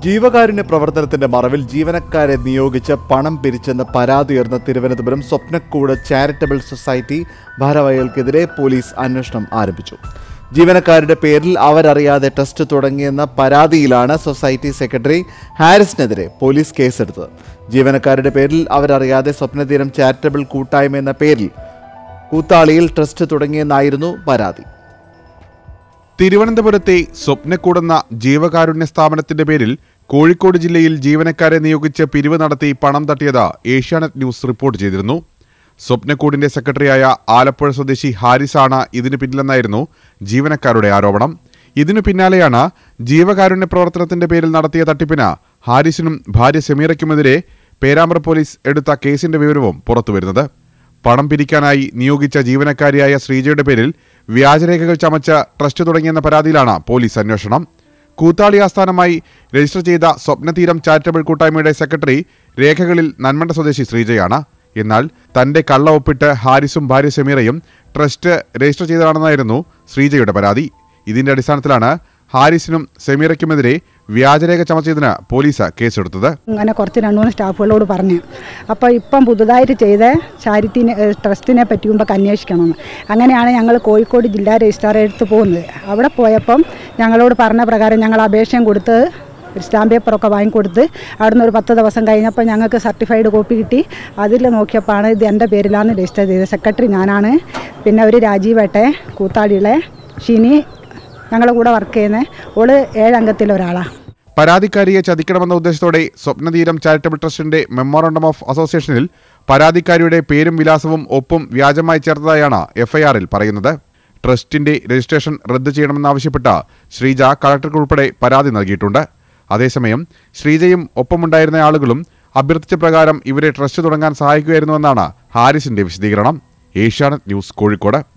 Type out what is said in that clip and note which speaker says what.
Speaker 1: ജീവകാരുണ്യ പ്രവർത്തനത്തിന്റെ മറവിൽ ജീവനക്കാരെ നിയോഗിച്ച് പണം പിരിച്ചെന്ന് പരാതി ഉയർന്ന തിരുവനന്തപുരം സ്വപ്നക്കൂട് ചാരിറ്റബിൾ സൊസൈറ്റി ഭാരവാഹികൾക്കെതിരെ പോലീസ് അന്വേഷണം ആരംഭിച്ചു ജീവനക്കാരുടെ പേരിൽ അവരറിയാതെ ട്രസ്റ്റ് തുടങ്ങിയെന്ന പരാതിയിലാണ് സൊസൈറ്റി സെക്രട്ടറി ഹാരിസിനെതിരെ പോലീസ് കേസെടുത്തത് ജീവനക്കാരുടെ പേരിൽ അവരറിയാതെ സ്വപ്നതീരം ചാരിറ്റബിൾ കൂട്ടായ്മ എന്ന പേരിൽ കൂത്താളിയിൽ ട്രസ്റ്റ് തുടങ്ങിയെന്നായിരുന്നു പരാതി
Speaker 2: തിരുവനന്തപുരത്തെ സ്വപ്നക്കൂടെന്ന ജീവകാരുണ്യ സ്ഥാപനത്തിന്റെ പേരിൽ കോഴിക്കോട് ജില്ലയിൽ ജീവനക്കാരെ നിയോഗിച്ച് പിരിവ് നടത്തി പണം തട്ടിയത് ഏഷ്യാനെറ്റ് ന്യൂസ് റിപ്പോർട്ട് ചെയ്തിരുന്നു സ്വപ്നക്കൂടിന്റെ സെക്രട്ടറിയായ ആലപ്പുഴ സ്വദേശി ഹാരിസാണ് ഇതിന് പിന്നിലെന്നായിരുന്നു ജീവനക്കാരുടെ ആരോപണം ഇതിനു പിന്നാലെയാണ് ജീവകാരുണ്യ പ്രവർത്തനത്തിന്റെ പേരിൽ നടത്തിയ തട്ടിപ്പിന് ഹാരിസിനും ഭാര്യ സെമീറയ്ക്കുമെതിരെ പേരാമ്പ്ര പോലീസ് എടുത്ത കേസിന്റെ വിവരവും പുറത്തുവരുന്നത് പണം പിരിക്കാനായി നിയോഗിച്ച ജീവനക്കാരിയായ ശ്രീജയുടെ പേരിൽ വ്യാജരേഖകൾ ചമച്ച് ട്രസ്റ്റ് തുടങ്ങിയെന്ന പരാതിയിലാണ് പോലീസ് അന്വേഷണം കൂത്താളി ആസ്ഥാനമായി രജിസ്റ്റർ ചെയ്ത സ്വപ്നതീരം ചാരിറ്റബിൾ കൂട്ടായ്മയുടെ സെക്രട്ടറി രേഖകളിൽ നന്മണ്ട സ്വദേശി ശ്രീജയാണ് എന്നാൽ തന്റെ കള്ള ഒപ്പിട്ട് ഹാരിസും ഭാര്യ സെമീറയും ട്രസ്റ്റ് രജിസ്റ്റർ ചെയ്തതാണെന്നായിരുന്നു ശ്രീജയുടെ പരാതി ഇതിന്റെ അടിസ്ഥാനത്തിലാണ് ഹാരിസിനും സെമീറയ്ക്കുമെതിരെ വ്യാജരേഖ ചമച്ചതിന് പോലീസ് കേസെടുത്തത്
Speaker 3: അങ്ങനെ കുറച്ച് രണ്ട് മൂന്ന് സ്റ്റാഫുകളോട് പറഞ്ഞു അപ്പോൾ ഇപ്പം പുതുതായിട്ട് ചെയ്ത ചാരിറ്റിനെ ഏഹ് ട്രസ്റ്റിനെ പറ്റിയുമ്പോൾ അന്വേഷിക്കണമെന്ന് അങ്ങനെയാണ് ഞങ്ങൾ കോഴിക്കോട് ജില്ലാ രജിസ്ട്രാർ എടുത്ത് പോകുന്നത് അവിടെ പോയപ്പം ഞങ്ങളോട് പറഞ്ഞ പ്രകാരം ഞങ്ങൾ അപേക്ഷയും കൊടുത്ത് ഒരു സ്റ്റാമ്പ് പേപ്പറൊക്കെ വാങ്ങിക്കൊടുത്ത് അവിടുന്ന് ഒരു പത്ത് ദിവസം കഴിഞ്ഞപ്പോൾ ഞങ്ങൾക്ക് സർട്ടിഫൈഡ് കോപ്പി കിട്ടി അതിൽ നോക്കിയപ്പോഴാണ് ഇത് എൻ്റെ പേരിലാണ് രജിസ്റ്റർ ചെയ്തത് സെക്രട്ടറി ഞാനാണ് പിന്നെ ഒരു രാജീവേട്ടെ കൂത്താളിയിലെ ഷിനി ഞങ്ങളുടെ കൂടെ വർക്ക് ചെയ്യുന്നത് ഓള് ഏഴംഗത്തിലെ ഒരാളാണ്
Speaker 2: പരാതിക്കാരിയെ ചതിക്കണമെന്ന ഉദ്ദേശത്തോടെ സ്വപ്നതീരം ചാരിറ്റബിൾ ട്രസ്റ്റിന്റെ മെമ്മോറണ്ടം ഓഫ് അസോസിയേഷനിൽ പരാതിക്കാരിയുടെ പേരും വിലാസവും ഒപ്പും വ്യാജമായി ചേർത്തതായാണ് എഫ്ഐആറിൽ പറയുന്നത് ട്രസ്റ്റിന്റെ രജിസ്ട്രേഷൻ റദ്ദ് ചെയ്യണമെന്നാവശ്യപ്പെട്ട ശ്രീജ കളക്ടർക്കുൾപ്പെടെ പരാതി നൽകിയിട്ടുണ്ട് അതേസമയം ശ്രീജയും ഒപ്പമുണ്ടായിരുന്ന ആളുകളും അഭ്യർത്ഥിച്ച പ്രകാരം ഇവരെ ട്രസ്റ്റ് തുടങ്ങാൻ സഹായിക്കുകയായിരുന്നുവെന്നാണ് ഹാരിസിന്റെ വിശദീകരണം ഏഷ്യാനെറ്റ് ന്യൂസ് കോഴിക്കോട്